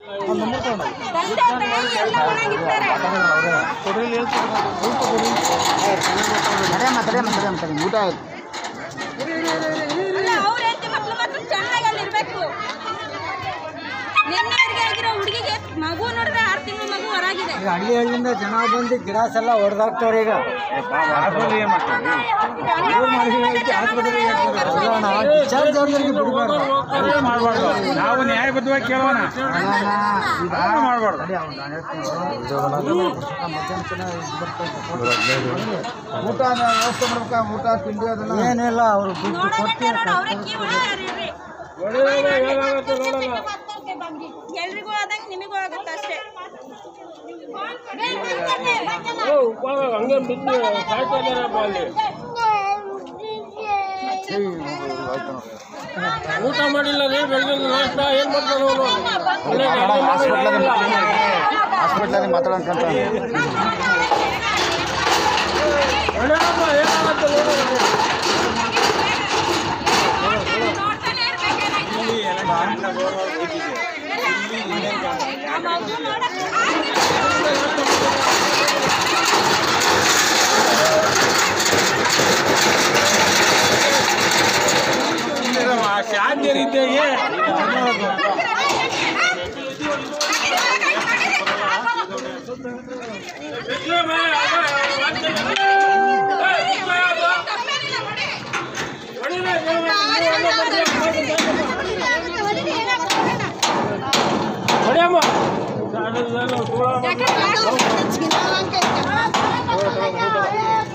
ತಂದೆ ತಾಯಿ ಎಲ್ಲ ಒಣಗಿರ್ತಾರೆ ತಡೆಯಮ್ಮ ತಡೆಯಮ್ಮ ತಡೆಯಮ್ಮ ತಡೆಯಮ್ಮ ಊಟ ಆಯ್ತು ಅಲ್ಲ ಅವ್ರ ಹೆಂಡತಿ ಮಕ್ಳು ಮಾತ್ರ ಚೆನ್ನಾಗಿ ಅಲ್ಲಿ ಇರ್ಬೇಕು ನಿನ್ನೆ ಹೆರಿಗೆ ಆಗಿರೋ ಹುಡುಗಿಗೆ ಮಗು ನೋಡಿದ್ರೆ ಆರು ತಿಂಗಳ ಮಗು ಹೊರಗಿದೆ ಈಗ ಅಡಿಗೆ ಹಳ್ಳಿಯಿಂದ ಜನ ಬಂದು ಗಿಡಾಸ್ ಎಲ್ಲ ಹೊಡೆದಾಕ್ತಾರೆ ಈಗ ಡಿಸ್ಚಾರ್ಜ್ ಆದವ್ರಿಗೆ ಬಿಡಬಾರ್ದು ಮಾಡಬಾರ್ದು ನಾವು ನ್ಯಾಯಬದ್ಧವಾಗಿ ಕೇಳೋಣ ಮಾಡಬಾರ್ದು ಊಟ ವ್ಯವಸ್ಥೆ ಮಾಡ್ಬೇಕಾ ಊಟ ತಿಂಡಿ ಅದನ್ನ ಏನಿಲ್ಲ ಅವರು ದುಡ್ಡು ಕೊಟ್ಟು ಎಲ್ರಿಗೂ ಆದಂಗೆ ನಿಮಗೂ ಆಗುತ್ತೆ ಅಷ್ಟೇ ಹಂಗೆ ಬಿದ್ದು ಸಾಯ್ತಾ ಇದ್ದಾರಪ್ಪ ಅಲ್ಲಿ ಊಟ ಮಾಡಿಲ್ಲ ರೀ ಬೆಳಗಿನ ನಾಷ್ಟ ಏನ್ ಮಾಡ್ತಾರೆ ಅವರು ಹಾಸ್ಪಿಟ್ಲಲ್ಲಿ ಮಾತಾಡೋಂತ ನೋಡ್ತಾನೆ ಇರ್ಬೇಕೇನಾಯ್ತು ಆ ಮಗು ನೋಡಕ್ಕೆ ಶಾಂತಿಯರಿದ್ದೇಗೆ ಹೊಡಿಯಮ್ಮ ಯಾಕಂದ್ರೆ